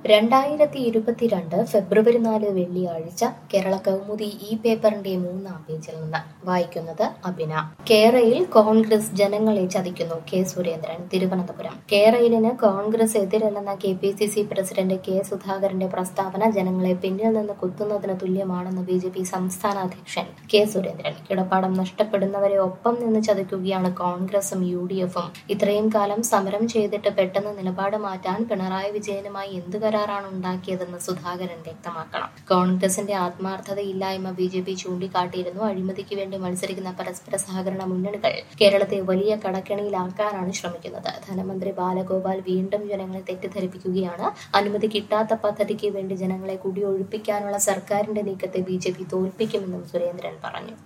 രണ്ടായിരത്തി ഇരുപത്തിരണ്ട് ഫെബ്രുവരി നാല് വെള്ളിയാഴ്ച കേരള കൗമുദി ഈ പേപ്പറിന്റെ മൂന്നാം പേജിൽ നിന്ന് വായിക്കുന്നത് അഭിന കേരയിൽ കോൺഗ്രസ് ജനങ്ങളെ ചതിക്കുന്നു കെ സുരേന്ദ്രൻ തിരുവനന്തപുരം കേരളിന് കോൺഗ്രസ് എതിരല്ലെന്ന K P C C president K സുധാകരന്റെ പ്രസ്താവന ജനങ്ങളെ പിന്നിൽ നിന്ന് കുത്തുന്നതിന് തുല്യമാണെന്ന് ബി ജെ പി സംസ്ഥാന അധ്യക്ഷൻ കെ സുരേന്ദ്രൻ കിടപ്പാടം നഷ്ടപ്പെടുന്നവരെ ഒപ്പം നിന്ന് ചതിക്കുകയാണ് കോൺഗ്രസും യു ഡി എഫും ഇത്രയും കാലം സമരം ചെയ്തിട്ട് പെട്ടെന്ന് നിലപാട് മാറ്റാൻ പിണറായി വിജയനുമായി എന്ത് കരാറാണ് ഉണ്ടാക്കിയതെന്ന് സുധാകരൻ വ്യക്തമാക്കണം കോൺഗ്രസിന്റെ ആത്മാർത്ഥതയില്ലായ്മ ബി ജെ പി ചൂണ്ടിക്കാട്ടിയിരുന്നു അഴിമതിക്ക് വേണ്ടി മത്സരിക്കുന്ന പരസ്പര സഹകരണ മുന്നണികൾ കേരളത്തെ വലിയ കടക്കെണിയിലാക്കാനാണ് ശ്രമിക്കുന്നത് ധനമന്ത്രി ബാലഗോപാൽ വീണ്ടും ജനങ്ങളെ തെറ്റിദ്ധരിപ്പിക്കുകയാണ് അനുമതി കിട്ടാത്ത പദ്ധതിക്ക് വേണ്ടി ജനങ്ങളെ കുടിയൊഴിപ്പിക്കാനുള്ള സർക്കാരിന്റെ നീക്കത്തെ ബി ജെ പി തോൽപ്പിക്കുമെന്നും സുരേന്ദ്രൻ പറഞ്ഞു